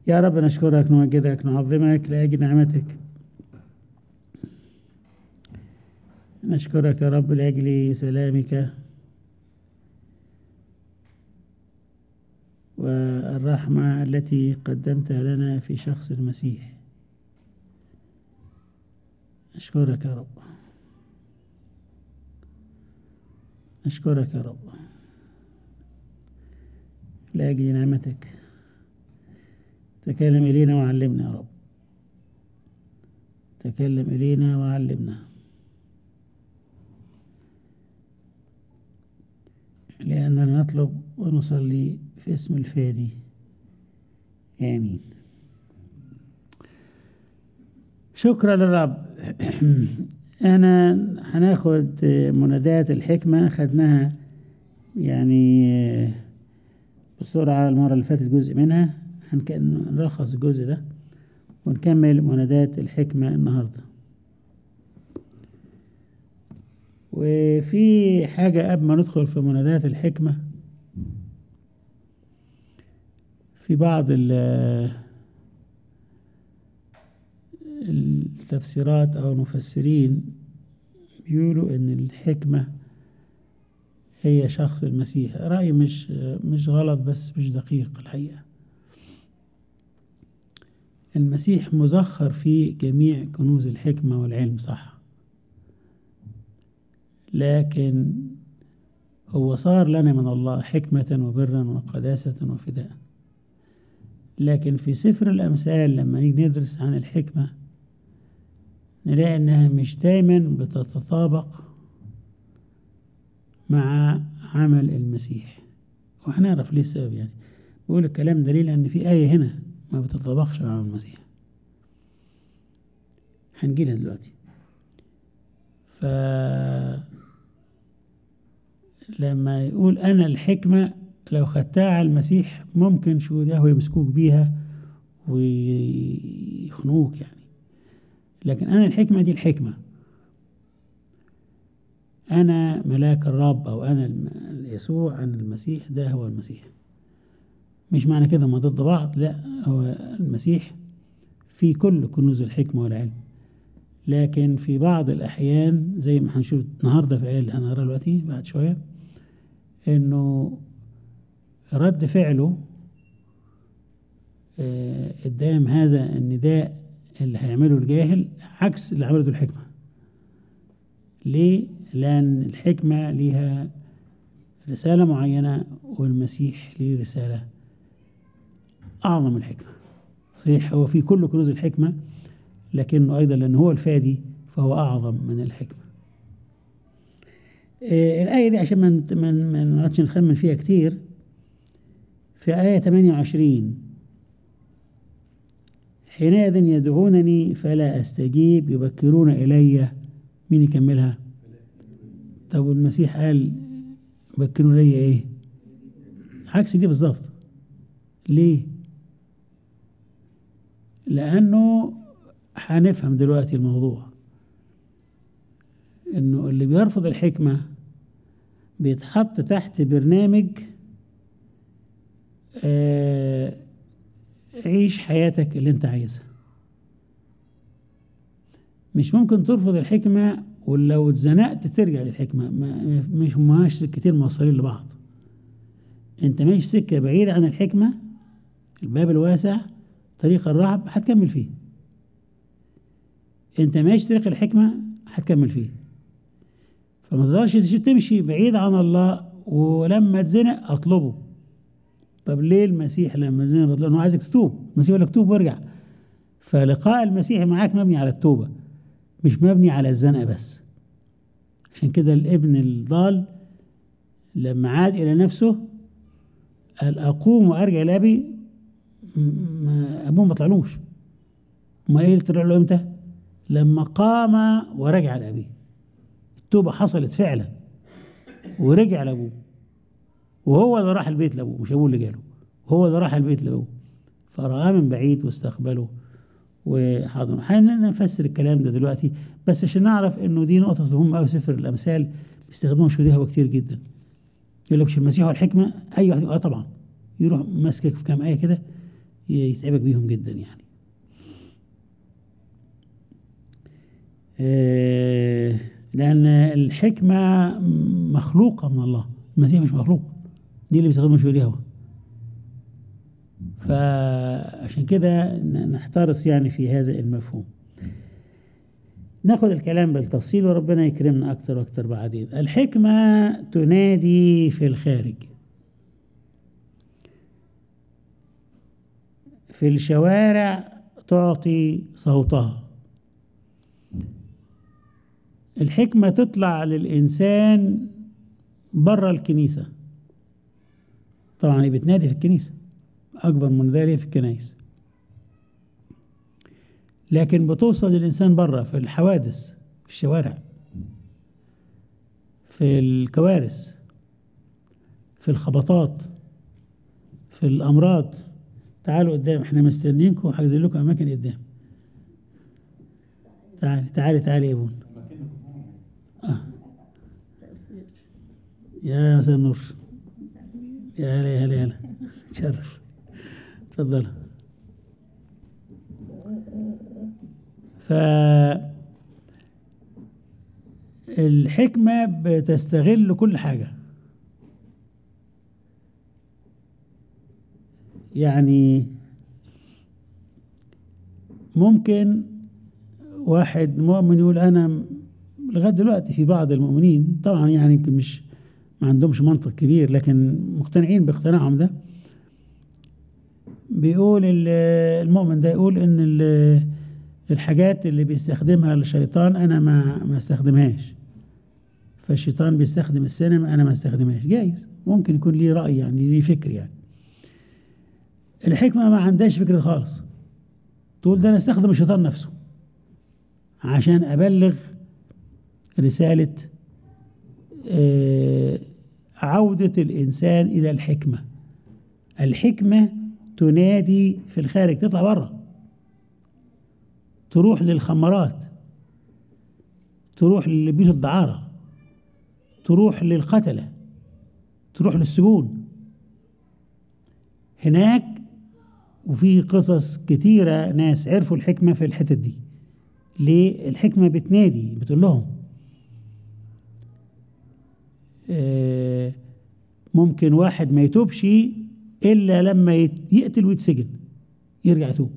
يا رب نشكرك نمجدك نعظمك لأجل نعمتك نشكرك يا رب لأجل سلامك والرحمة التي قدمتها لنا في شخص المسيح أشكرك يا رب أشكرك يا رب لأجل نعمتك تكلم إلينا وعلمنا يا رب تكلم إلينا وعلمنا لأننا نطلب ونصلي في اسم الفادي آمين شكرا للرب أنا هناخد منادات الحكمة خدناها يعني بسرعة المرة اللي فاتت جزء منها هنلخص الجزء ده ونكمل منادات الحكمة النهاردة وفي حاجة قبل ما ندخل في منادات الحكمة في بعض التفسيرات أو المفسرين بيقولوا إن الحكمة هي شخص المسيح رأي مش مش غلط بس مش دقيق الحقيقة المسيح مزخر في جميع كنوز الحكمة والعلم صح لكن هو صار لنا من الله حكمة وبرا وقداسة وفداء لكن في سفر الأمثال لما نيجي ندرس عن الحكمة نلاقي إنها مش دايما بتتطابق مع عمل المسيح وهنعرف ليه السبب يعني بقول الكلام دليل ان في آية هنا ما بتتطابقش مع عمل المسيح هنجيلها دلوقتي ف لما يقول أنا الحكمة لو خدتها على المسيح ممكن شو ده هو يمسكوك بيها ويخنوك يعني لكن أنا الحكمة دي الحكمة أنا ملاك الرب أو أنا يسوع أنا المسيح ده هو المسيح مش معنى كده ما ضد بعض لا هو المسيح في كل كنوز الحكمة والعلم لكن في بعض الأحيان زي ما هنشوف النهاردة في الآية اللي هنقراها دلوقتي بعد شوية إنه رد فعله قدام هذا النداء اللي هيعمله الجاهل عكس اللي عملته الحكمة ليه؟ لأن الحكمة ليها رسالة معينة والمسيح ليه رسالة أعظم من الحكمة صحيح هو في كل كنوز الحكمة لكنه أيضا لأن هو الفادي فهو أعظم من الحكمة آه الآية دي عشان ما ما نقعدش نخمن فيها كتير في آية 28 حينئذ يدعونني فلا أستجيب يبكرون إلي مين يكملها طب والمسيح قال بكروا إلي إيه عكس دي بالظبط ليه لأنه هنفهم دلوقتي الموضوع إنه اللي بيرفض الحكمة بيتحط تحت برنامج آه عيش حياتك اللي انت عايزها مش ممكن ترفض الحكمة ولو اتزنقت ترجع للحكمة ما مش ماش سكتين موصلين لبعض انت ماشي سكة بعيدة عن الحكمة الباب الواسع طريق الرعب هتكمل فيه انت ماشي طريق الحكمة هتكمل فيه فما تقدرش تمشي بعيد عن الله ولما تزنق اطلبه طب ليه المسيح لما زنق بطلب انه عايزك تتوب المسيح يقول لك توب وارجع فلقاء المسيح معاك مبني على التوبة مش مبني على الزنقة بس عشان كده الابن الضال لما عاد إلى نفسه قال أقوم وأرجع لأبي أبوه ما طلعلوش أمال إيه اللي طلع له إمتى؟ لما قام ورجع لأبيه التوبة حصلت فعلا ورجع لأبوه وهو اللي راح البيت لأبوه مش أبوه اللي جاله وهو اللي راح البيت لأبوه فرآه من بعيد واستقبله وحاضر هنفسر الكلام ده دلوقتي بس عشان نعرف انه دي نقطة مهمة قوي سفر الأمثال بيستخدموها شهداء كتير جدا يقول لك مش المسيح والحكمة أي واحد اه طبعا يروح ماسكك في كام آية كده يتعبك بيهم جدا يعني آه، لأن الحكمة مخلوقة من الله المسيح مش مخلوق دي اللي بيستخدمها شوية هوا فعشان كده ن- نحترس يعني في هذا المفهوم ناخد الكلام بالتفصيل وربنا يكرمنا أكتر وأكتر بعدين الحكمة تنادي في الخارج في الشوارع تعطي صوتها الحكمة تطلع للإنسان بره الكنيسة طبعا هي بتنادي في الكنيسة أكبر من ذلك في الكنائس لكن بتوصل للإنسان بره في الحوادث في الشوارع في الكوارث في الخبطات في الأمراض تعالوا قدام احنا مستنيينكم وحاجزين لكم أماكن قدام تعالي تعالي تعالي يا بون آه. يا مساء النور يا هلا يا هلا يا هلا تشرف تفضل ف الحكمة بتستغل كل حاجة يعني ممكن واحد مؤمن يقول أنا م- لغاية دلوقتي في بعض المؤمنين طبعا يعني يمكن مش ما عندهمش منطق كبير لكن مقتنعين باقتناعهم ده بيقول ال- المؤمن ده يقول ان ال- الحاجات اللي بيستخدمها الشيطان انا ما ما استخدمهاش فالشيطان بيستخدم السينما انا ما استخدمهاش جايز ممكن يكون ليه راي يعني ليه فكر يعني الحكمه ما عندهاش فكره خالص تقول ده انا استخدم الشيطان نفسه عشان ابلغ رساله آه، عوده الانسان الى الحكمه الحكمه تنادي في الخارج تطلع بره تروح للخمرات تروح لبيوت الدعارة تروح للقتلة تروح للسجون هناك وفي قصص كتيرة ناس عرفوا الحكمة في الحتت دي ليه الحكمة بتنادي بتقول لهم آه، ممكن واحد ما يتوبش إلا لما يت- يقتل ويتسجن يرجع يتوب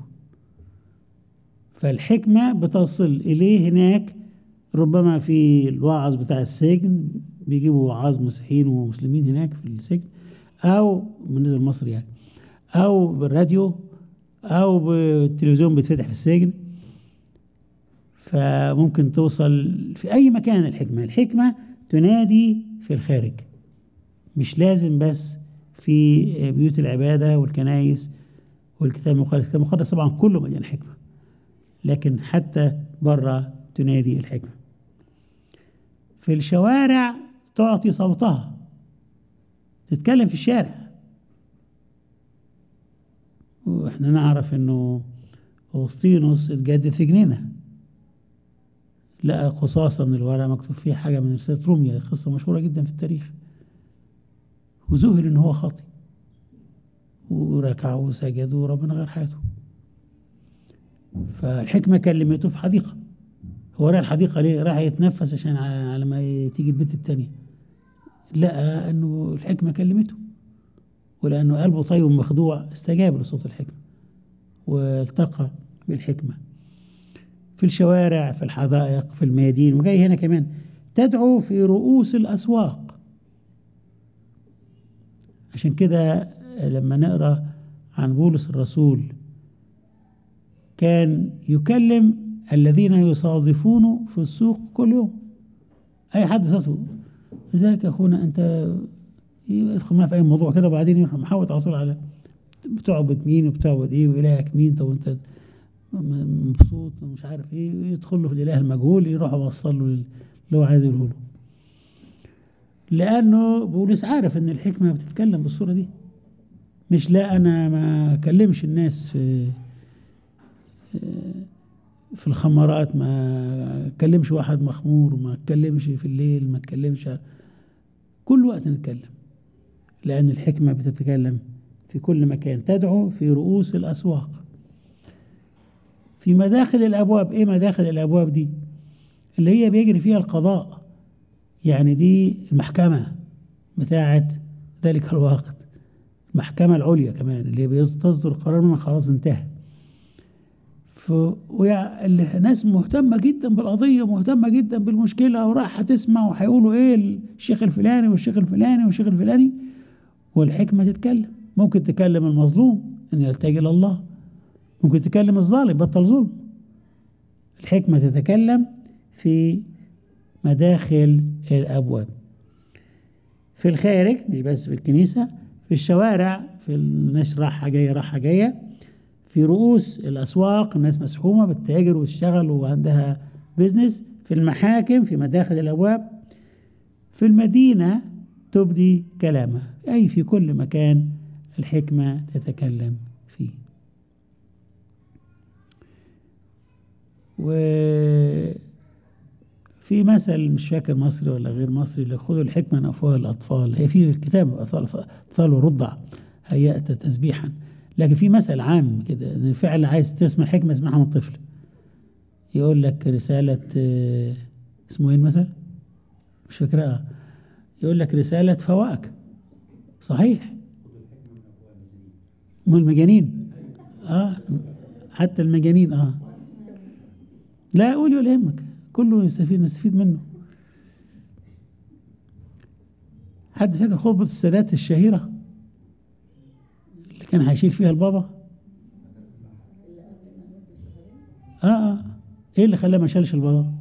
فالحكمة بتصل إليه هناك ربما في الوعظ بتاع السجن بيجيبوا وعاظ مسيحيين ومسلمين هناك في السجن أو بالنسبة لمصر يعني أو بالراديو أو بالتلفزيون بيتفتح في السجن فممكن توصل في أي مكان الحكمة الحكمة تنادي في الخارج مش لازم بس في بيوت العبادة والكنائس والكتاب المقدس الكتاب المقدس طبعا كله مليان حكمة لكن حتى بره تنادي الحكمة في الشوارع تعطي صوتها تتكلم في الشارع واحنا نعرف انه أوسطينوس اتجدد في جنينة لقى قصاصة من الورق مكتوب فيها حاجة من رسالة روميا قصة مشهورة جدا في التاريخ وذهل ان هو خاطئ وركع وسجد وربنا غير حياته فالحكمة كلمته في حديقة هو راح الحديقة ليه؟ راح يتنفس عشان على على ما تيجي البنت التانية لقى انه الحكمة كلمته ولأنه قلبه طيب ومخدوع استجاب لصوت الحكمة والتقى بالحكمة في الشوارع في الحدائق في الميادين وجاي هنا كمان تدعو في رؤوس الأسواق عشان كده لما نقرأ عن بولس الرسول كان يكلم الذين يصادفونه في السوق كل يوم أي حد يصادفه ازيك يا أخونا أنت يدخل معاه في أي موضوع كده وبعدين يروح محاوط على طول على بتعبد مين وبتعبد إيه وإلهك مين طب أنت مبسوط ومش عارف إيه يدخل له في الإله المجهول يروح يوصل له اللي هو عايز يقوله له لأنه بولس عارف إن الحكمة بتتكلم بالصورة دي مش لا أنا ما أكلمش الناس في في الخمرات ما أكلمش واحد مخمور ما أتكلمش في الليل ما أتكلمش كل وقت نتكلم لأن الحكمة بتتكلم في كل مكان تدعو في رؤوس الأسواق في مداخل الأبواب إيه مداخل الأبواب دي اللي هي بيجري فيها القضاء يعني دي المحكمة بتاعة ذلك الوقت المحكمة العليا كمان اللي بتصدر قرار منها خلاص انتهى ف... ويا الناس مهتمة جدا بالقضية مهتمة جدا بالمشكلة ورايحة تسمع وهيقولوا ايه الشيخ الفلاني والشيخ الفلاني والشيخ الفلاني والحكمة تتكلم ممكن تكلم المظلوم ان يلتجئ الى الله ممكن تكلم الظالم بطل ظلم الحكمة تتكلم في مداخل الأبواب في الخارج مش بس في الكنيسة في الشوارع في الناس راحة جاية راحة جاية في رؤوس الأسواق الناس مسحومة بتتاجر وتشتغل وعندها بيزنس في المحاكم في مداخل الأبواب في المدينة تبدي كلامها أي في كل مكان الحكمة تتكلم فيه وفي مثل مش فاكر مصري ولا غير مصري اللي خذوا الحكمة من أفواه الأطفال هي في الكتاب أطفال ورضع هيأت تسبيحا لكن في مثل عام كده ان فعلا عايز تسمع حكمة اسمعها من الطفل يقول لك رسالة اسمه ايه المثل؟ مش فاكرها يقول لك رسالة فواك صحيح من المجانين اه حتى المجانين اه لا قولي ولا يهمك كله يستفيد نستفيد منه حد فاكر خطبة السادات الشهيرة اللي كان هيشيل فيها البابا اه اه ايه اللي خلاه ما شالش البابا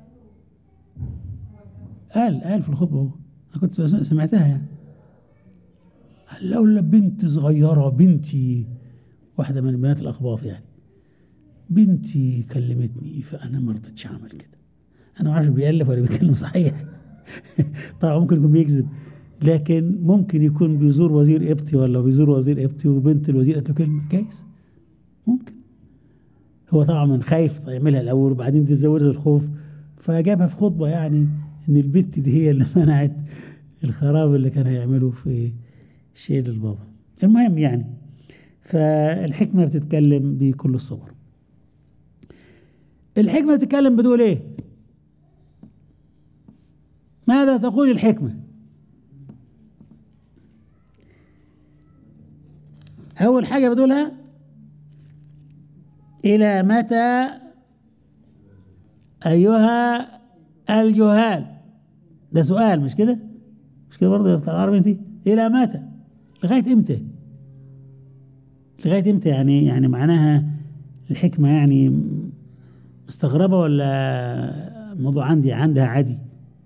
قال قال في الخطبة هو انا كنت سمعتها يعني قال لولا بنت صغيرة بنتي واحدة من بنات الأقباط يعني بنتي كلمتني فأنا ما رضيتش أعمل كده أنا ما أعرفش بيألف ولا بيتكلم صحيح طبعا ممكن يكون بيكذب لكن ممكن يكون بيزور وزير قبطي ولا بيزور وزير قبطي وبنت الوزير قالت له كلمة جايز ممكن هو طبعا خايف يعملها الأول وبعدين تزودت الخوف فجابها في خطبة يعني إن البت دي هي اللي منعت الخراب اللي كان هيعمله في شيل البابا المهم يعني فالحكمة بتتكلم بكل الصور الحكمة بتتكلم بتقول ايه ماذا تقول الحكمة أول حاجة بتقولها إلى متى أيها الجهال ده سؤال مش كده مش كده برضه يا العربي انت إلى متى لغاية إمتى لغاية إمتى يعني يعني معناها الحكمة يعني مستغربة ولا الموضوع عندي عندها عادي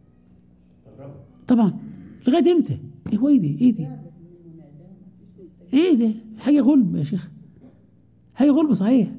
طبعا لغاية إمتى إيه هو إيه دي إيه دي إيه ده حاجة غلب يا شيخ حاجة غلب صحيح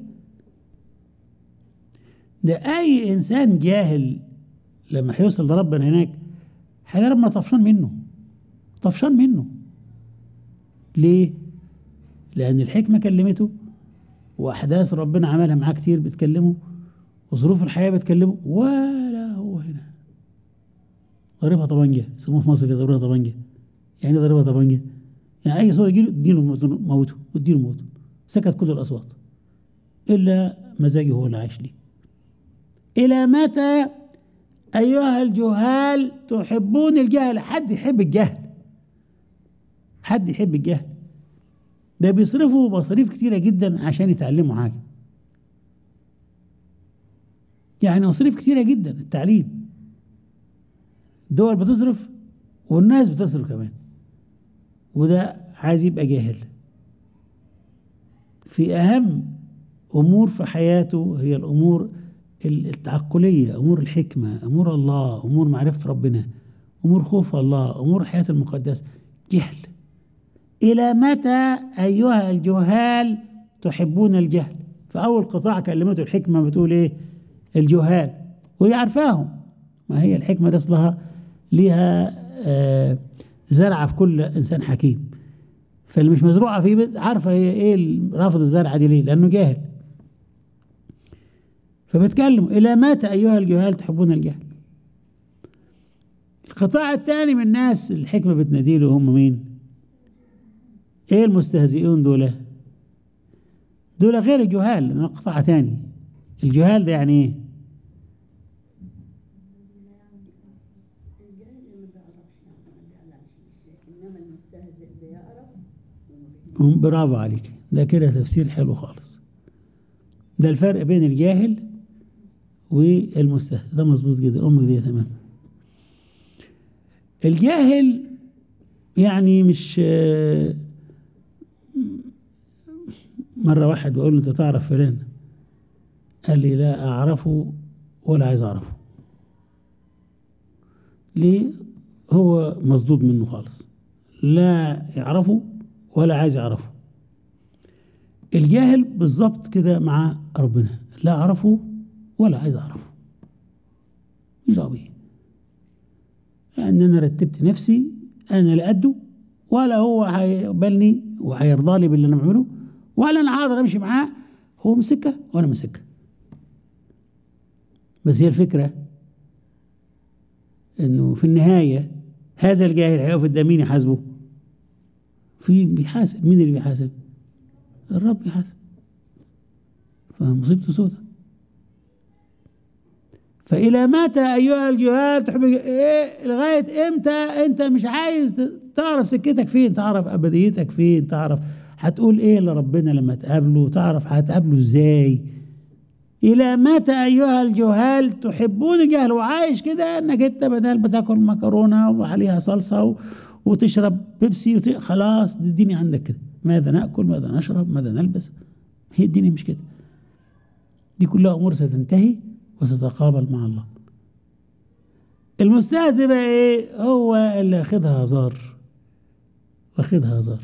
ده أي إنسان جاهل لما هيوصل لربنا هناك هيلاقي ربنا طفشان منه طفشان منه ليه؟ لأن الحكمة كلمته وأحداث ربنا عملها معاه كتير بتكلمه وظروف الحياة بتكلمه ولا هو هنا ضربها طبنجة يسموه في مصر كده ضربها طبنجة يعني ضربها طبنجة يعني أي صوت يجيله اديله موته واديله موته سكت كل الأصوات إلا مزاجه هو اللي عايش ليه إلى متى أيها الجهال تحبون الجهل حد يحب الجهل حد يحب الجهل ده بيصرفوا مصاريف كتيرة جدا عشان يتعلموا حاجة يعني مصاريف كتيرة جدا التعليم الدول بتصرف والناس بتصرف كمان وده عايز يبقى جاهل في أهم أمور في حياته هي الأمور التعقلية أمور الحكمة أمور الله أمور معرفة ربنا أمور خوف الله أمور الحياة المقدسة جهل إلى متى أيها الجهال تحبون الجهل فأول قطاع كلمته الحكمة بتقول إيه الجهال وهي عارفاهم ما هي الحكمة دي أصلها ليها آه زرعة في كل إنسان حكيم فاللي مش مزروعة فيه عارفة هي إيه رافض الزرعة دي ليه لأنه جاهل فبتكلموا إلى متى أيها الجهال تحبون الجهل القطاع الثاني من الناس الحكمة بتناديله هم مين ايه المستهزئون دول دول غير الجهال مقطع تاني الجهال ده يعني ايه الجاهل اللي ما بيعرفش يعني ما بيعلمش الشيء انما المستهزئ بيعرف هم برافو عليك ده كده تفسير حلو خالص ده الفرق بين الجاهل والمستهزئ ده مظبوط جدا امك دي تمام الجاهل يعني مش آه، مرة واحد بقول له انت تعرف فلان قال لي لا اعرفه ولا عايز اعرفه ليه هو مصدود منه خالص لا يعرفه ولا عايز يعرفه الجاهل بالظبط كده مع ربنا لا اعرفه ولا عايز اعرفه مش دعوة بيه لان انا رتبت نفسي انا لا قده ولا هو هيقبلني وهيرضى لي باللي انا بعمله ولا انا هقدر امشي معاه هو من سكه وانا من سكه بس هي الفكره انه في النهايه هذا الجاهل هيقف قدام مين يحاسبه؟ في بيحاسب مين اللي بيحاسب؟ الرب بيحاسب فمصيبته سودة فإلى متى أيها الجهال تحب إيه لغاية إمتى أنت مش عايز ت- تعرف سكتك فين تعرف أبديتك فين تعرف هتقول إيه لربنا لما تقابله تعرف هتقابله إزاي إلى متى أيها الجهال تحبون الجهل وعايش كده إنك أنت بدل بتاكل مكرونة وعليها صلصة و... وتشرب بيبسي وت... خلاص دي الدنيا عندك كده ماذا ناكل ماذا نشرب ماذا نلبس هي الدنيا مش كده دي كلها امور ستنتهي وستتقابل مع الله المستهزئ بقى ايه هو اللي واخدها هزار واخدها هزار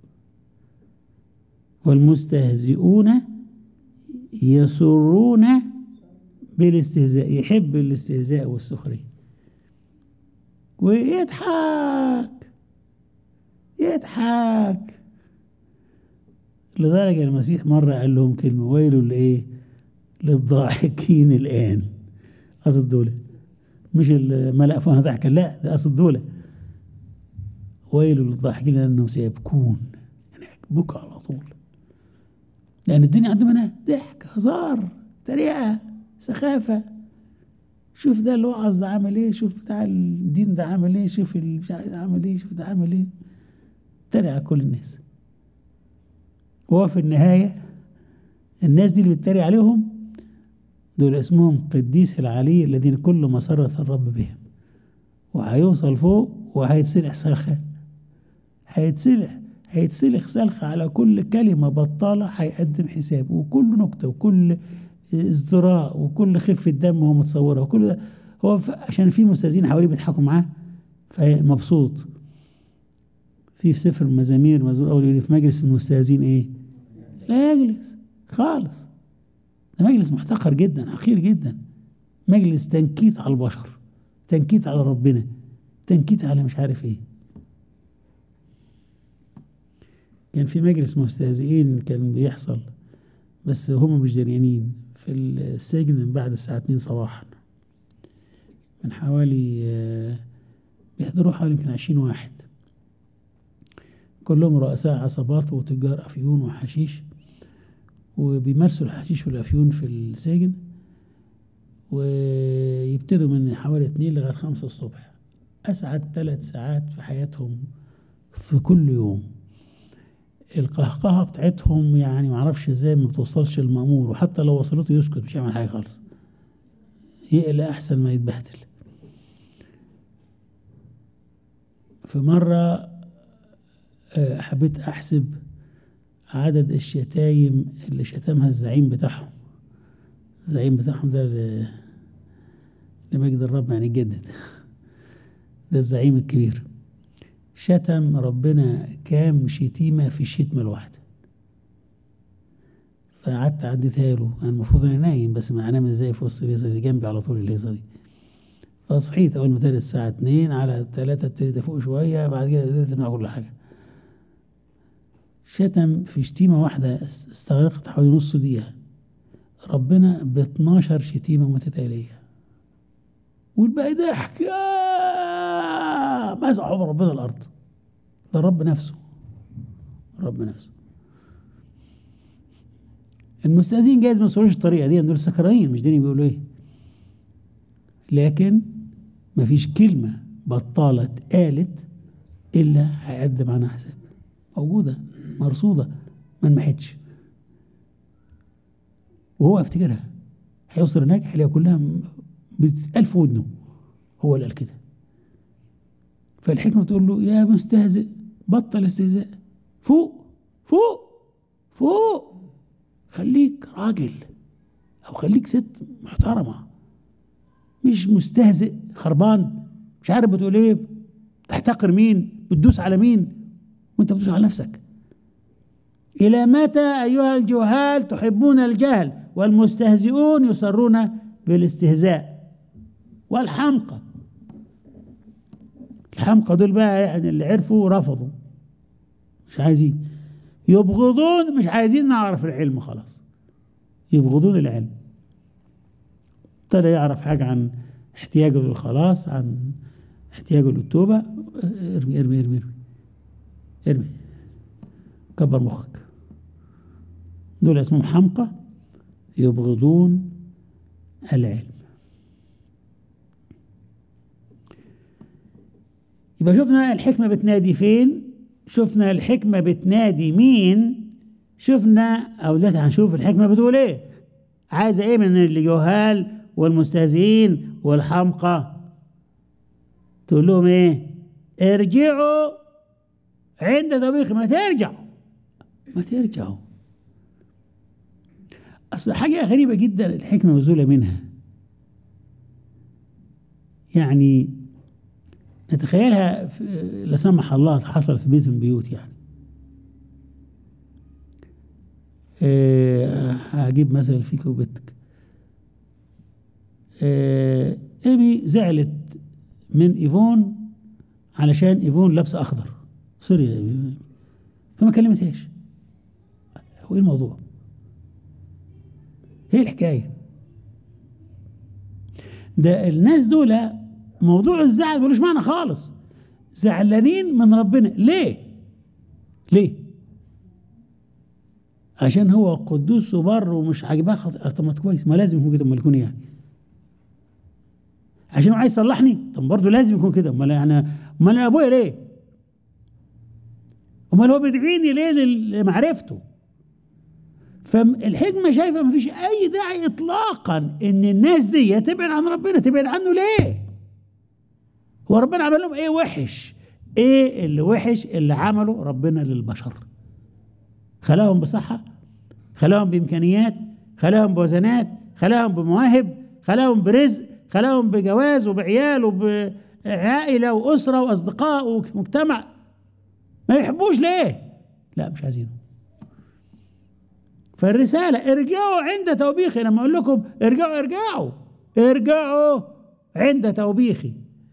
والمستهزئون يسرون بالاستهزاء يحب الاستهزاء والسخريه ويضحك يضحك لدرجة المسيح مرة قال لهم كلمة ويل لإيه؟ للضاحكين الآن قصد دولة مش الملأ فانا ضحكا لا ده قصد دولة ويل للضاحكين لأنهم سيبكون يعني بكى على طول لأن الدنيا عندهم هنا ضحك هزار تريقة سخافة شوف ده الوعظ ده عامل ايه شوف بتاع الدين ده عامل ايه شوف ال- مش عارف ده عامل ايه شوف ده عامل ايه تريق على كل الناس وهو في النهاية الناس دي اللي بتتريق عليهم دول اسمهم قديس العلي الذين كل مسرة الرب بهم وهيوصل فوق وهيتسلخ سلخة هيتسلخ هيتسلخ سلخة على كل كلمة بطالة هيقدم حساب وكل نكتة وكل ازدراء وكل خفة دم هو متصورها وكل ده هو ف- عشان في مستاذين حواليه بيضحكوا معاه فمبسوط في في سفر المزامير مزمور اول يقول في مجلس المستاذين ايه؟ لا يجلس خالص ده مجلس محتقر جدا حقير جدا مجلس تنكيت على البشر تنكيت على ربنا تنكيت على مش عارف ايه كان في مجلس مستهزئين كان بيحصل بس هم مش دريانين في السجن من بعد الساعة 2 صباحا من حوالي آه، بيحضروا حوالي يمكن 20 واحد كلهم رؤساء عصابات وتجار أفيون وحشيش وبيمارسوا الحشيش والأفيون في السجن ويبتدوا من حوالي اتنين لغاية خمسة الصبح أسعد ثلاث ساعات في حياتهم في كل يوم القهقهة بتاعتهم يعني معرفش ازاي ما بتوصلش المأمور وحتى لو وصلته يسكت مش هيعمل حاجة خالص يقلق أحسن ما يتبهدل في مرة آه، حبيت أحسب عدد الشتايم اللي شتمها الزعيم بتاعهم الزعيم بتاعهم ده ل- لمجد الرب يعني جدد ده الزعيم الكبير شتم ربنا كام شتيمة في الشتمة الواحدة فقعدت عديتها له انا المفروض انا نايم بس ما انام ازاي في وسط الهيصه دي جنبي على طول الهيصه دي فصحيت اول ما ابتدت الساعه 2 على 3 ابتديت افوق شويه بعد كده ابتديت اسمع كل حاجه شتم في شتيمه واحده است- استغرقت حوالي نص دقيقه ربنا ب 12 شتيمه متتاليه والباقي ضحك آه، مسحوا ربنا الارض ده الرب نفسه الرب نفسه المستأذين جايز ما يوصلوش الطريقة دي دول سكرانين مش دين بيقولوا ايه لكن مفيش كلمة بطالة اتقالت إلا هيقدم عنها حساب موجودة مرصودة ما انمحتش وهو افتكرها هيوصل هناك هيلاقيها كلها م- بألف ودنه هو اللي قال كده فالحكمة تقول له يا مستهزئ بطل استهزاء فوق فوق فوق خليك راجل أو خليك ست محترمة مش مستهزئ خربان مش عارف بتقول ايه تحتقر مين بتدوس على مين وانت بتدوس على نفسك إلى متى أيها الجهال تحبون الجهل والمستهزئون يصرون بالاستهزاء والحمقى الحمقى دول بقى يعني اللي عرفوا رفضوا مش عايزين يبغضون مش عايزين نعرف العلم خلاص يبغضون العلم ابتدى يعرف حاجة عن احتياجه للخلاص عن احتياجه للتوبة ارمي ارمي ارمي ارمي ارمي كبر مخك دول اسمهم حمقى يبغضون العلم يبقى شفنا الحكمة بتنادي فين شفنا الحكمة بتنادي مين شفنا أو دلوقتي هنشوف الحكمة بتقول إيه عايزة إيه من الجهال والمستهزئين والحمقى تقول لهم إيه ارجعوا عند طبيخ ما ترجعوا ما ترجعوا أصل حاجة غريبة جدا الحكمة مزولة منها يعني نتخيلها في- لا سمح الله حصلت في بيت من البيوت يعني آه، هجيب مثل فيك وبيتك آه، ايمي زعلت من ايفون علشان ايفون لابسه اخضر سوري يا إيمي. فما كلمتهاش هو ايه الموضوع ايه الحكايه ده الناس دول موضوع الزعل ملوش معنى خالص زعلانين من ربنا ليه ليه عشان هو قدوس وبر ومش عاجباه خط... طب ما كويس ما لازم يكون كده امال يكون إيه يعني عشان هو عايز يصلحني طب برضه لازم يكون كده امال يعني امال أنا ابويا ليه امال هو بيدعيني ليه لمعرفته فالحكمه شايفه ما فيش اي داعي اطلاقا ان الناس دي تبعد عن ربنا تبعد عنه ليه هو ربنا عمل لهم ايه وحش ايه اللي وحش اللي عمله ربنا للبشر خلاهم بصحة خلاهم بإمكانيات خلاهم بوزنات خلاهم بمواهب خلاهم برزق خلاهم بجواز وبعيال وبعائلة وأسرة وأصدقاء ومجتمع ما يحبوش ليه لا مش عايزينه فالرسالة ارجعوا عند توبيخي لما أقول لكم ارجعوا ارجعوا ارجعوا عند توبيخي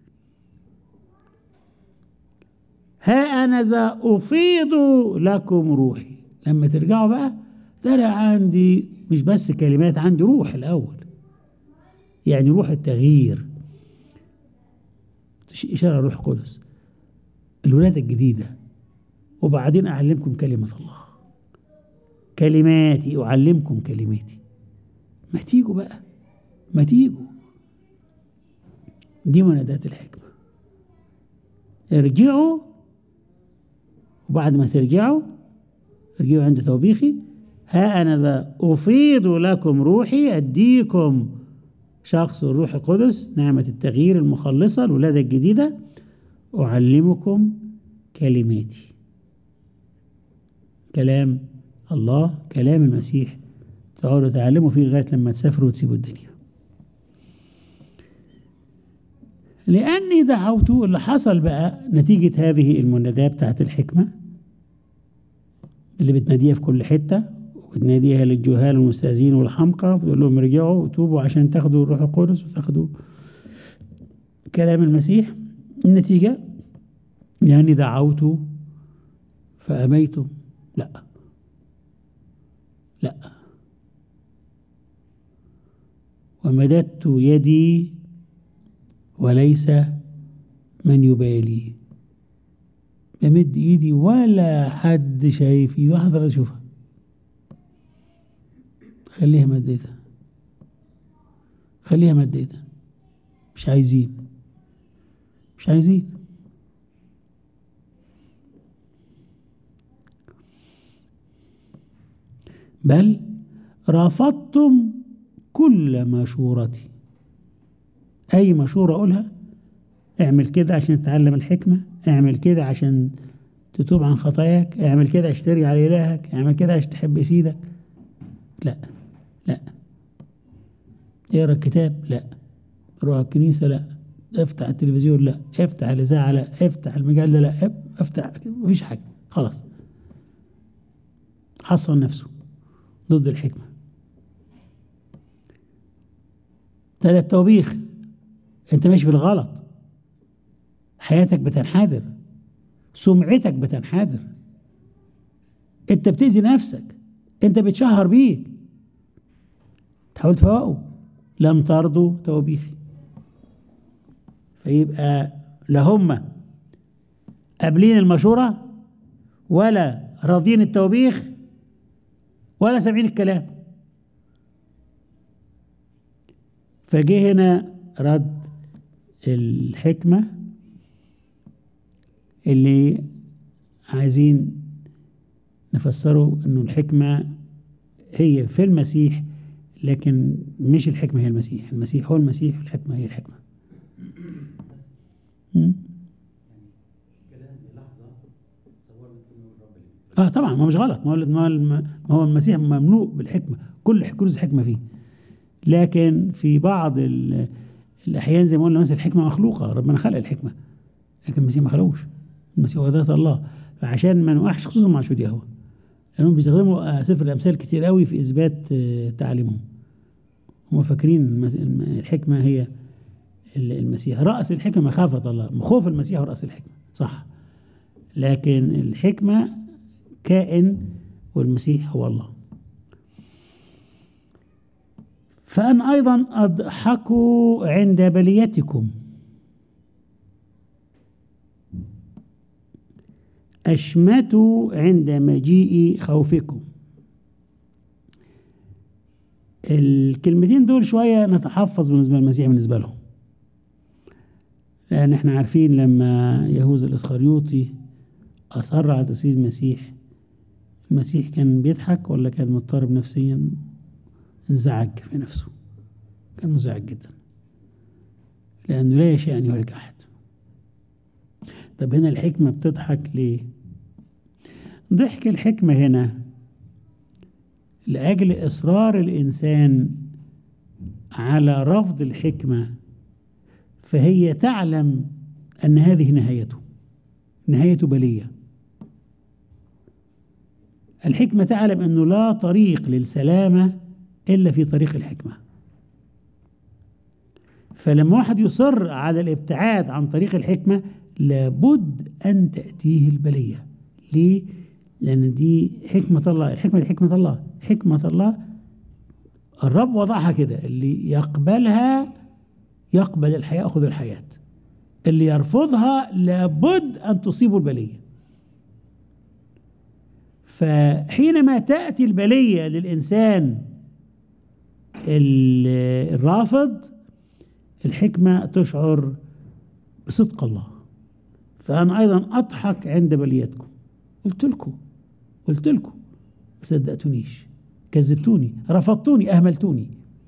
ها أنا ذا أفيض لكم روحي لما ترجعوا بقى ده أنا عندي مش بس كلمات عندي روح الأول يعني روح التغيير إشارة روح القدس الولادة الجديدة وبعدين أعلمكم كلمة الله كلماتي أعلمكم كلماتي ما تيجوا بقى ما تيجوا دي منادات الحكمة ارجعوا وبعد ما ترجعوا ارجعوا عند توبيخي ها أنا ذا أفيض لكم روحي أديكم شخص الروح القدس نعمة التغيير المخلصة الولادة الجديدة أعلمكم كلماتي كلام الله كلام المسيح تقعدوا تعلموا فيه لغاية لما تسافروا وتسيبوا الدنيا لأني دعوت اللي حصل بقى نتيجة هذه المناداة بتاعت الحكمة اللي بتناديها في كل حتة وبتناديها للجهال والمستأذين والحمقى بتقول لهم ارجعوا وتوبوا عشان تاخدوا الروح القدس وتاخدوا كلام المسيح النتيجة لأني دعوت فأبيتم لا لا ومددت يدي وليس من يبالي بمد ايدي ولا حد شايف ايدي ولا حد راضي يشوفها خليها مديتها خليها مديتها مش عايزين مش عايزين بل رفضتم كل مشورتي اي مشوره اقولها اعمل كده عشان تتعلم الحكمه اعمل كده عشان تتوب عن خطاياك اعمل كده عشان ترجع لإلهك اعمل كده عشان تحب سيدك لا لا اقرا الكتاب لا روح الكنيسة لا افتح التلفزيون لا افتح الإذاعة لا افتح المجلة لا اف- افتح مفيش حاجة خلاص حصن نفسه ضد الحكمة تلات توبيخ انت ماشي في الغلط حياتك بتنحدر سمعتك بتنحدر انت بتأذي نفسك انت بتشهر بيك تحاول تفوقه لم ترضوا توبيخي فيبقى لا هم قابلين المشورة ولا راضين التوبيخ ولا سامعين الكلام فجه هنا رد الحكمة اللي عايزين نفسره انه الحكمة هي في المسيح لكن مش الحكمة هي المسيح المسيح هو المسيح والحكمة هي الحكمة مم. كلام لحظة صورنا كلمة الرب اللي اه طبعا ما هو مش غلط ما هو ما هو الم- ما هو المسيح مملوء بالحكمه كل كنوز الحكمه فيه لكن في بعض ال- الاحيان زي ما قلنا مثلا الحكمه مخلوقه ربنا خلق الحكمه لكن المسيح ما خلقوش المسيح هو ذات الله فعشان ما نوقعش خصوصا مع شهود يهوه لانهم بيستخدموا آه، سفر الامثال كتير قوي في اثبات آه، تعاليمهم هم فاكرين المس- الم- الحكمه هي ال- المسيح راس الحكمه مخافه الله خوف المسيح هو راس الحكمه صح لكن الحكمه كائن والمسيح هو الله فأن أيضا أضحكوا عند بليتكم أشمتوا عند مجيء خوفكم الكلمتين دول شوية نتحفظ بالنسبة للمسيح بالنسبة لهم لأن احنا عارفين لما يهوذا الإسخريوطي أصر على تسليم المسيح المسيح كان بيضحك ولا كان مضطرب نفسيا انزعج في نفسه كان مزعج جدا لأنه لا يشاء أن يهلك أحد طب هنا الحكمة بتضحك ليه ضحك الحكمة هنا لأجل إصرار الإنسان على رفض الحكمة فهي تعلم أن هذه نهايته نهايته بليه الحكمة تعلم أنه لا طريق للسلامة إلا في طريق الحكمة فلما واحد يصر على الابتعاد عن طريق الحكمة لابد أن تأتيه البلية ليه؟ لأن دي حكمة الله الحكمة دي حكمة الله حكمة الله الرب وضعها كده اللي يقبلها يقبل الحياة يأخذ الحياة اللي يرفضها لابد أن تصيبه البلية فحينما تأتي البلية للإنسان ال- الرافض الحكمة تشعر بصدق الله فأنا أيضا أضحك عند بليتكم قلت لكم قلت لكم ما صدقتونيش كذبتوني رفضتوني أهملتوني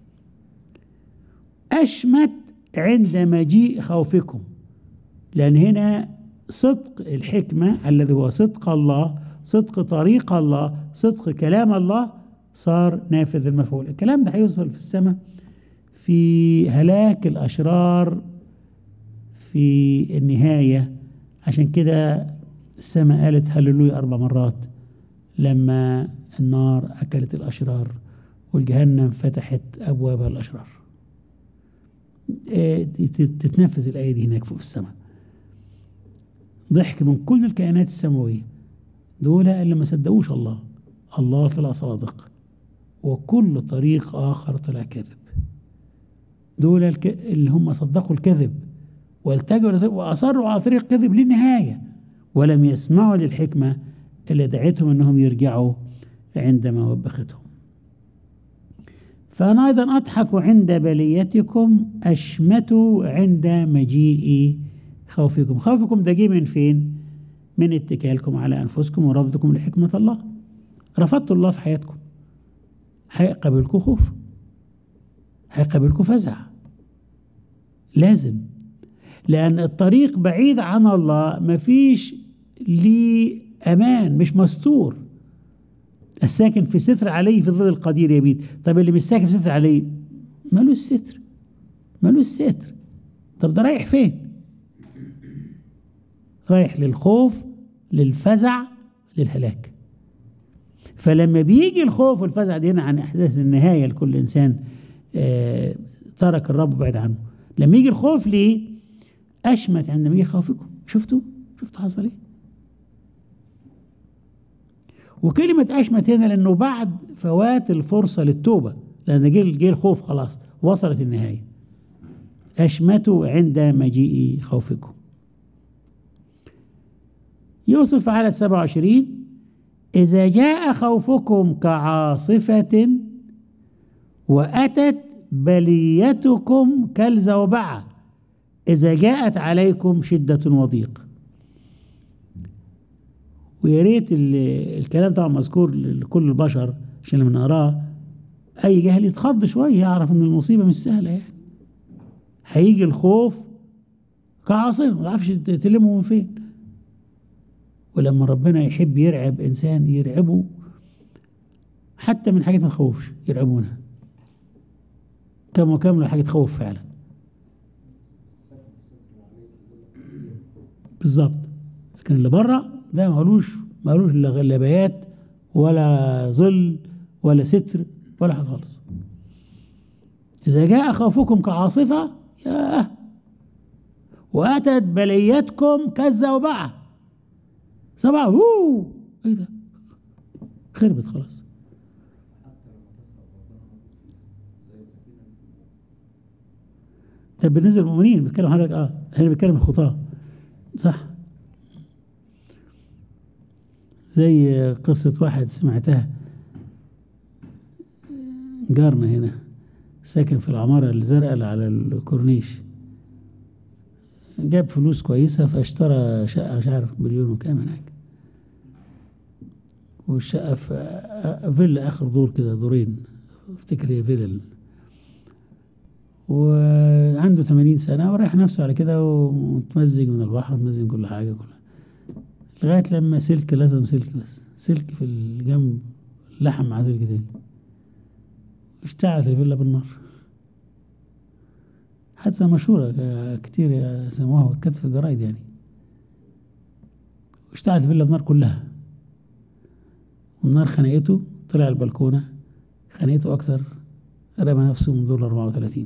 أشمت عند مجيء خوفكم لأن هنا صدق الحكمة الذي هو صدق الله صدق طريق الله صدق كلام الله صار نافذ المفعول الكلام ده هيوصل في السماء في هلاك الأشرار في النهاية عشان كده السماء قالت هللويا أربع مرات لما النار أكلت الأشرار والجهنم فتحت أبواب الأشرار إيه، تتنفذ الآية دي هناك فوق في السماء ضحك من كل الكائنات السماوية دول اللي ما صدقوش الله الله طلع صادق وكل طريق آخر طلع كذب دول الك... اللي هم صدقوا الكذب والتجوا لطريق- وأصروا على طريق الكذب للنهاية ولم يسمعوا للحكمة اللي دعتهم أنهم يرجعوا عندما وبختهم فأنا أيضا أضحك عند بليتكم أشمت عند مجيء خوفكم خوفكم ده جه من فين من اتكالكم على أنفسكم ورفضكم لحكمة الله رفضتوا الله في حياتكم هيقابلكم خوف هيقابلكم فزع لازم لأن الطريق بعيد عن الله مفيش ليه أمان مش مستور الساكن في ستر عليه في ظل القدير يبيت طب اللي مش ساكن في ستر عليه مالوش ستر مالوش ستر طب ده رايح فين رايح للخوف للفزع للهلاك فلما بيجي الخوف والفزع دي هنا عن احداث النهايه لكل انسان آه ترك الرب بعيد عنه لما يجي الخوف ليه اشمت عندما يجي خوفكم شفتوا شفتوا حصل ايه وكلمة أشمت هنا لأنه بعد فوات الفرصة للتوبة لأن جه جه الخوف خلاص وصلت النهاية أشمتوا عند مجيء خوفكم يوصف في عدد 27 إذا جاء خوفكم كعاصفة وأتت بليتكم كالزوبعة إذا جاءت عليكم شدة وضيق ويا ريت ال- الكلام طبعا مذكور لكل البشر عشان لما نقراه اي جاهل يتخض شويه يعرف ان المصيبه مش سهله يعني هيجي الخوف كعاصفه ما تعرفش ت- تلمه من فين ولما ربنا يحب يرعب انسان يرعبه حتى من حاجات ما تخوفش يرعبونها كم وكم له حاجه تخوف فعلا بالظبط لكن اللي بره ده مالوش مالوش لا غلبيات ولا ظل ولا ستر ولا حاجه خالص اذا جاء خوفكم كعاصفه ياه واتت بليتكم كالزوبعه سبعه ووو ايه ده خربت خلاص طب بالنسبه للمؤمنين بتكلم حضرتك اه احنا بنتكلم الخطاه صح زي قصة واحد سمعتها جارنا هنا ساكن في العمارة الزرقاء اللي على الكورنيش جاب فلوس كويسة فاشترى شقة مش عارف مليون وكام هناك والشقة في فيلا آخر دور كده دورين افتكر هي فيلا وعنده 80 سنة ورايح نفسه على كده ومتمزج من البحر متمزج من كل حاجة كلها لغاية لما سلك لازم سلك بس سلك في الجنب لحم مع سلك تاني اشتعلت الفيلا بالنار حادثة مشهورة ك- كتير سموها واتكتب في الجرايد يعني اشتعلت الفيلا بالنار كلها والنار خنقته طلع البلكونة خنقته أكتر رمى نفسه من دور 34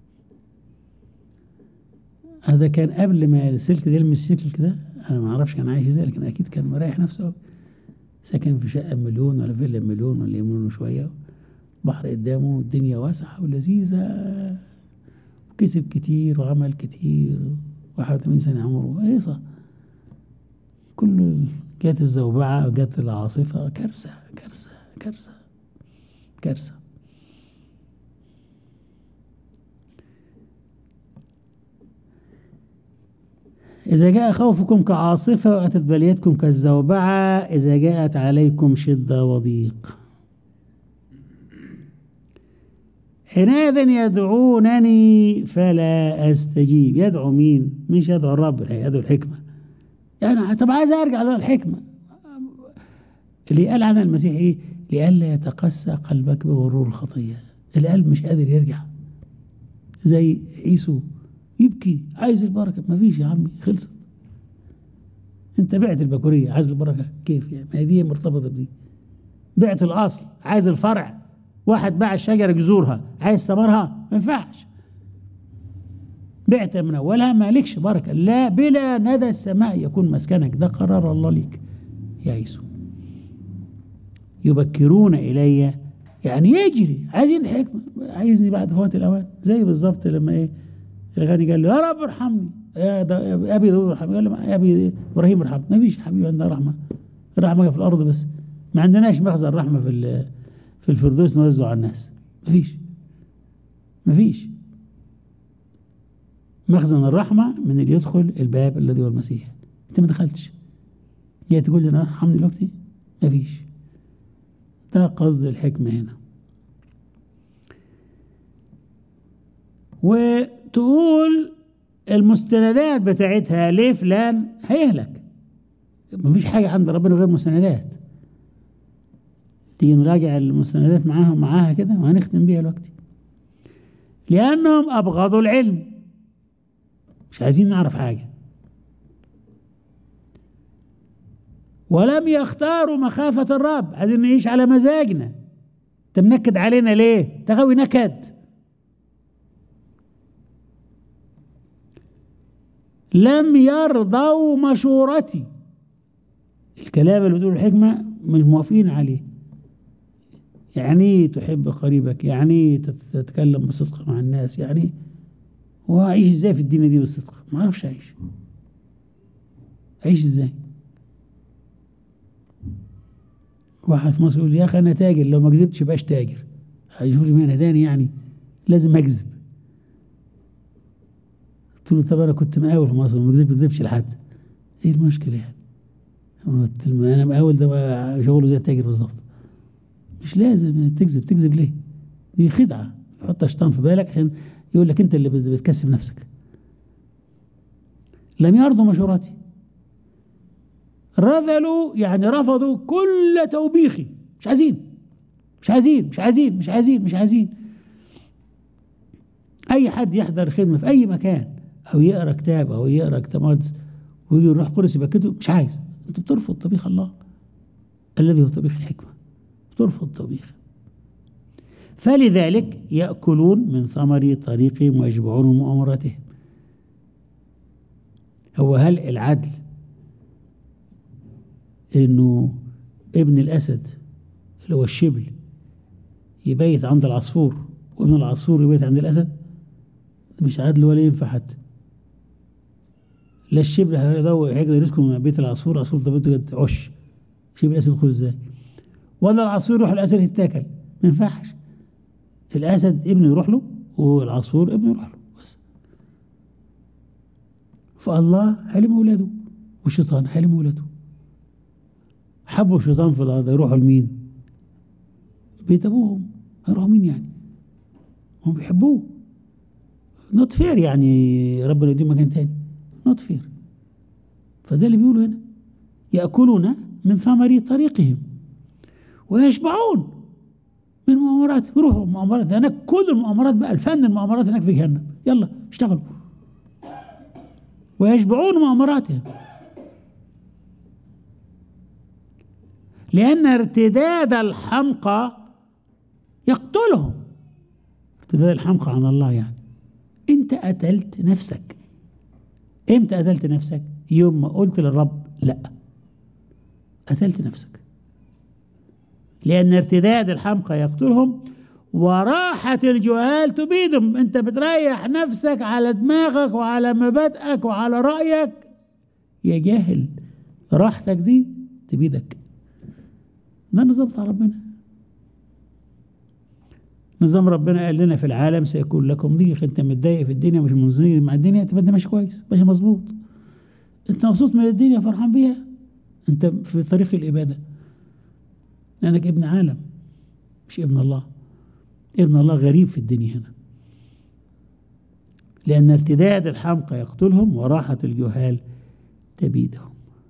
هذا كان قبل ما السلك ده يلمس السلك كده انا ما اعرفش كان عايش ازاي لكن اكيد كان مريح نفسه أوي. ساكن في شقه بمليون ولا فيلا بمليون ولا مليون وشويه بحر قدامه الدنيا واسعه ولذيذه وكسب كتير وعمل كتير 81 سنه عمره ايه صح كله جات الزوبعه وجات العاصفه كارثه كارثه كارثه كارثه إذا جاء خوفكم كعاصفة وأتت بليتكم كالزوبعة إذا جاءت عليكم شدة وضيق حينئذ يدعونني فلا أستجيب يدعو مين؟ مش يدعو الرب لا يدعو الحكمة يعني طب عايز أرجع للحكمة اللي قال عنها المسيح إيه؟ لئلا يتقسى قلبك بغرور الخطية القلب مش قادر يرجع زي عيسو يبكي عايز البركة ما فيش يا عمي خلصت انت بعت البكورية عايز البركة كيف يعني ما هي دي مرتبطة بدي بعت الأصل عايز الفرع واحد باع الشجرة جذورها عايز ثمرها ما ينفعش بعت من أولها مالكش بركة لا بلا ندى السماء يكون مسكنك ده قرار الله ليك يا عيسو يبكرون إلي يعني يجري عايزين حكمة عايزني بعد فوات الأوان زي بالظبط لما إيه الغني قال له يا رب ارحمني يا, دا يا ابي داود ارحمني قال له يا ابي ابراهيم ارحمني ما فيش يا حبيبي عندنا رحمه الرحمه في الارض بس ما عندناش مخزن رحمه في ال- في الفردوس نوزعه على الناس ما فيش ما فيش مخزن الرحمه من اللي يدخل الباب الذي هو المسيح انت ما دخلتش جاي تقول لي انا ارحمني دلوقتي ما فيش ده قصد الحكمه هنا وتقول المستندات بتاعتها ليه فلان هيهلك مفيش حاجة عند ربنا غير مستندات تيجي نراجع المستندات معاهم معاها كده وهنختم بيها الوقت لأنهم أبغضوا العلم مش عايزين نعرف حاجة ولم يختاروا مخافة الرب عايزين نعيش على مزاجنا انت منكد علينا ليه تغوي نكد لم يرضوا مشورتي الكلام اللي بتقول الحكمة مش موافقين عليه يعني ايه تحب قريبك يعني ايه تت- تتكلم بصدق مع الناس يعني ايه واعيش ازاي في الدنيا دي بالصدق ما اعرفش اعيش اعيش ازاي واحد في مصر يقول يا اخي انا تاجر لو ما كذبتش بقاش تاجر هيشوف لي مهنه تاني يعني لازم اكذب قلت له طب انا كنت مقاول في مصر وما كذبت ما كذبش لحد ايه المشكله يعني هو التلم- انا مقاول ده بقى شغله زي التاجر بالظبط مش لازم تكذب تكذب ليه دي خدعه يحط شيطان في بالك عشان يقول لك انت اللي بت- بتكسب نفسك لم يرضوا مشورتي رذلوا يعني رفضوا كل توبيخي مش عايزين مش عايزين مش عايزين مش عايزين مش عايزين اي حد يحضر خدمه في اي مكان او يقرا كتاب او يقرا كتاب مقدس ويجي الروح القدس يبكته مش عايز انت بترفض طبيخ الله الذي هو طبيخ الحكمه بترفض طبيخ فلذلك ياكلون من ثمر طريقهم ويشبعون من مؤامراتهم هو هل العدل انه ابن الاسد اللي هو الشبل يبيت عند العصفور وابن العصفور يبيت عند الاسد مش عدل ولا ينفع حتى لا الشبل هيقدر هيقدر يسكن من بيت العصفور العصفور ده بيته قد عش شبل الاسد يدخل ازاي ولا العصفور يروح الاسد يتاكل ما ينفعش الاسد ابنه يروح له والعصفور ابنه يروح له بس فالله حلم اولاده والشيطان حلم اولاده حبوا الشيطان في الارض يروحوا لمين؟ بيت ابوهم هيروحوا مين يعني؟ هم بيحبوه نوت فير يعني ربنا يديهم مكان تاني نوت فير فده اللي بيقولوا هنا ياكلون من ثمر طريقهم ويشبعون من مؤامرات يروحوا مؤامرات هناك كل المؤامرات بقى الفن المؤامرات هناك في جهنم يلا اشتغلوا ويشبعون مؤامراتهم لأن ارتداد الحمقى يقتلهم ارتداد الحمقى عن الله يعني أنت قتلت نفسك إمتى قتلت نفسك؟ يوم ما قلت للرب لا قتلت نفسك لأن ارتداد الحمقى يقتلهم وراحة الجهال تبيدهم أنت بتريح نفسك على دماغك وعلى مبادئك وعلى رأيك يا جاهل راحتك دي تبيدك ده النظام بتاع ربنا نظام ربنا قال لنا في العالم سيكون لكم ضيق انت متضايق في الدنيا مش منزل مع الدنيا تبقى انت ماشي كويس ماشي مظبوط انت مبسوط من الدنيا فرحان بيها انت في طريق الاباده لانك ابن عالم مش ابن الله ابن الله غريب في الدنيا هنا لأن ارتداد الحمقى يقتلهم وراحة الجهال تبيدهم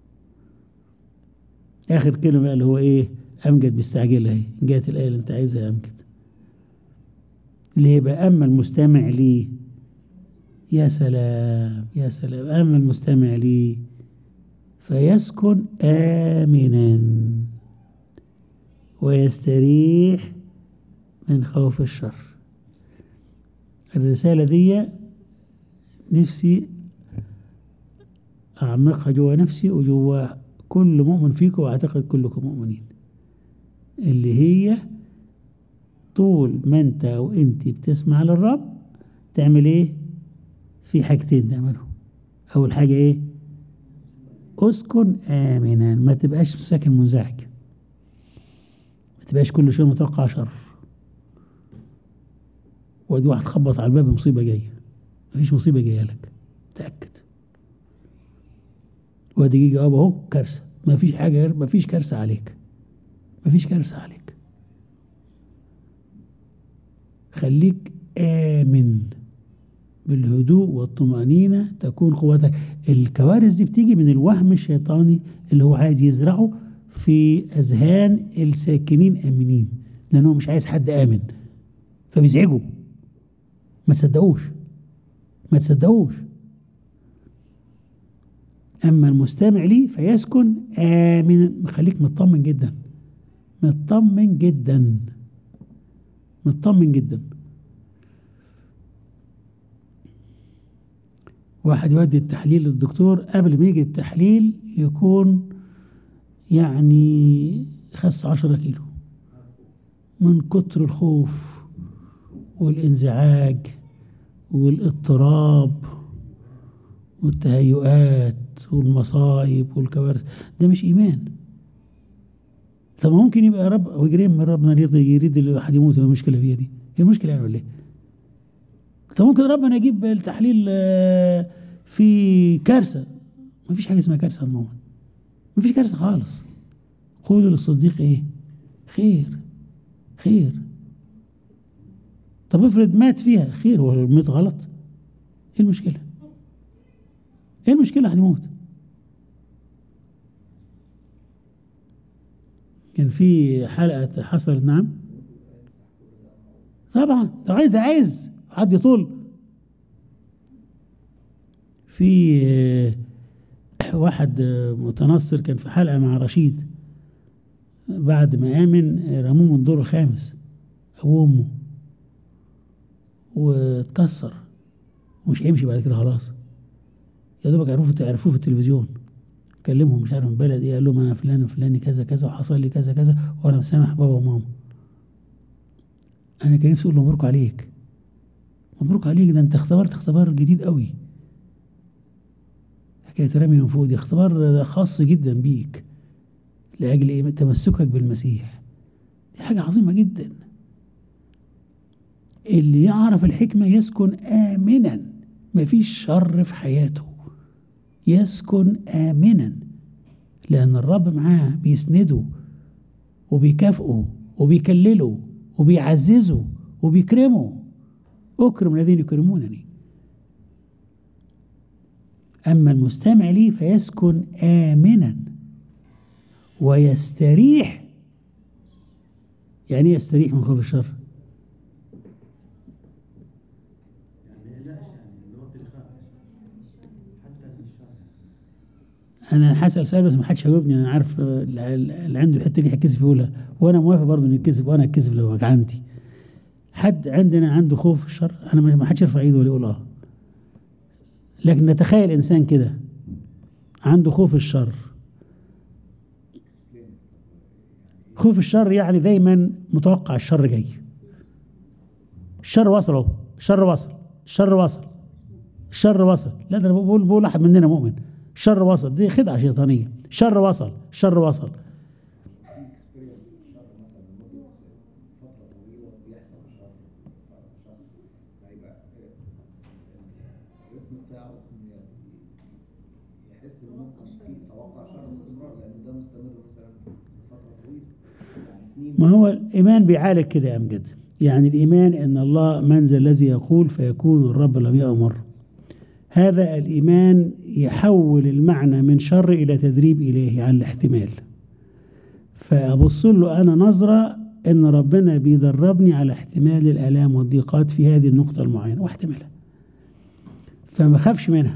آخر كلمة اللي هو إيه أمجد بيستعجلها هي جات الآية اللي أنت عايزها يا أمجد اللي يبقى أما المستمع لي يا سلام يا سلام أما المستمع لي فيسكن آمنا ويستريح من خوف الشر الرسالة دي نفسي أعمقها جوا نفسي وجوا كل مؤمن فيكم وأعتقد كلكم مؤمنين اللي هي طول ما أنت وأنت بتسمع للرب تعمل إيه؟ في حاجتين تعملهم اول حاجه ايه اسكن امنا ما تبقاش ساكن منزعج ما تبقاش كل شيء متوقع شر وادي واحد خبط على الباب مصيبه جايه مفيش مصيبه جايه لك تاكد وادي يجي ابا اهو كارثه مفيش حاجه مفيش كارثه عليك مفيش كارثه عليك خليك آمن بالهدوء والطمأنينة تكون قوتك الكوارث دي بتيجي من الوهم الشيطاني اللي هو عايز يزرعه في أذهان الساكنين آمنين لأنه مش عايز حد آمن فبيزعجوا ما تصدقوش ما تصدقوش أما المستمع لي فيسكن آمن خليك مطمن جدا مطمن جدا مطمن جدا واحد يودي التحليل للدكتور قبل ما يجي التحليل يكون يعني خس عشرة كيلو من كتر الخوف والانزعاج والاضطراب والتهيؤات والمصايب والكوارث ده مش ايمان طب ممكن يبقى رب ويجري من ربنا يريد يريد الواحد يموت هي المشكله فيها دي هي المشكله يعني ولا ايه؟ طب ممكن ربنا يجيب التحليل آه، في كارثه ما فيش حاجه اسمها كارثه عموما ما فيش كارثه خالص قولوا للصديق ايه؟ خير خير طب افرض مات فيها خير هو الميت غلط ايه المشكله؟ ايه المشكله هتموت؟ كان في حلقه حصلت نعم طبعا ده عايز ده عايز حد يطول في آه، واحد آه، متنصر كان في حلقه مع رشيد بعد ما امن آه، رموه من الدور الخامس ابوه وامه واتكسر ومش هيمشي بعد كده خلاص يا دوبك عرفوه عرفوه في التلفزيون كلمهم مش عارف من بلد ايه قال لهم انا فلان وفلاني كذا كذا وحصل لي كذا كذا وانا مسامح بابا وماما انا كان نفسي اقول له مبروك عليك مبروك عليك ده انت اختبرت اختبار جديد قوي حكايه رمي من فوق دي اختبار ده خاص جدا بيك لاجل ايه تمسكك بالمسيح دي حاجه عظيمه جدا اللي يعرف الحكمه يسكن امنا مفيش شر في حياته يسكن آمنا لأن الرب معاه بيسنده وبيكافئه وبيكلله وبيعززه وبيكرمه أكرم الذين يكرمونني أما المستمع لي فيسكن آمنا ويستريح يعني إيه يستريح من خوف الشر يعني ما يقلقش يعني الوقت اللي خاف حتى في الشر انا هسال سؤال بس ما حدش هيجاوبني انا عارف آه، اللي عنده الحته دي هيتكسف يقولها وانا موافق برضه انه يتكسف وانا اتكسف لو وجعانتي حد عندنا عنده خوف في الشر انا مش- ما حدش يرفع ايده ولا يقول اه لكن نتخيل انسان كده عنده خوف الشر خوف الشر يعني دايما متوقع الشر جاي الشر وصل اهو الشر وصل الشر وصل الشر وصل لا ده انا بقول بقول واحد مننا مؤمن الشر وصل دي خدعه شيطانيه الشر وصل الشر وصل الريتم بتاعه إنه يحس انه ممكن في توقع شر باستمرار لان ده مستمر مثلا لفتره طويله يعني سنين ما هو الايمان بيعالج كده يا امجد يعني الايمان ان الله من ذا الذي يقول فيكون الرب لم يامر هذا الايمان يحول المعنى من شر الى تدريب الهي على الاحتمال فابص له انا نظره ان ربنا بيدربني على احتمال الالام والضيقات في هذه النقطه المعينه واحتمالها فما خافش منها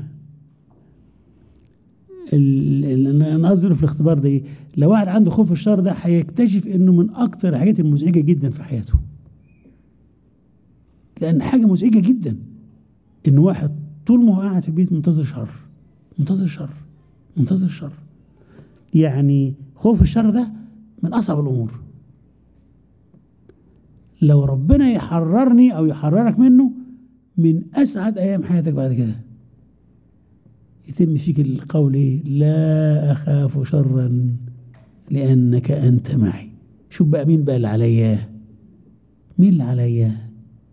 ال- ال- انا قصدي في الاختبار ده ايه؟ لو واحد عنده خوف الشر ده هيكتشف انه من اكتر الحاجات المزعجه جدا في حياته. لان حاجه مزعجه جدا ان واحد طول ما هو قاعد في البيت منتظر شر منتظر شر منتظر شر. يعني خوف الشر ده من اصعب الامور. لو ربنا يحررني او يحررك منه من اسعد ايام حياتك بعد كده. يتم فيك القول ايه لا اخاف شرا لانك انت معي شوف بقى مين بقى اللي عليا مين اللي عليا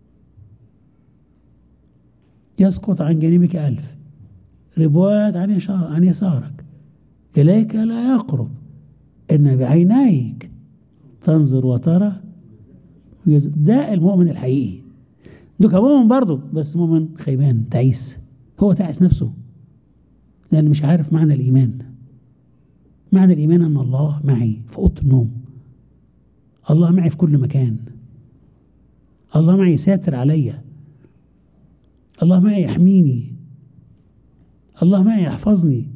يسقط عن جانبك ألف ربوات عن يشار عن يسارك إليك لا يقرب إن بعينيك تنظر وترى ويز- ده المؤمن الحقيقي ده كان مؤمن برضه بس مؤمن خيبان تعيس هو تعس نفسه لأن مش عارف معنى الإيمان معنى الإيمان أن الله معي في أوضة النوم الله معي في كل مكان الله معي ساتر عليا الله معي يحميني الله معي يحفظني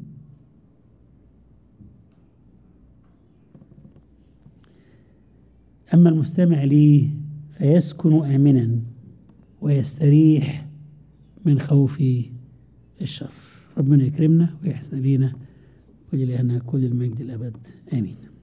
أما المستمع لي فيسكن آمنا ويستريح من خوف الشر ربنا يكرمنا ويحسن لينا ولإلهنا كل المجد الأبد آمين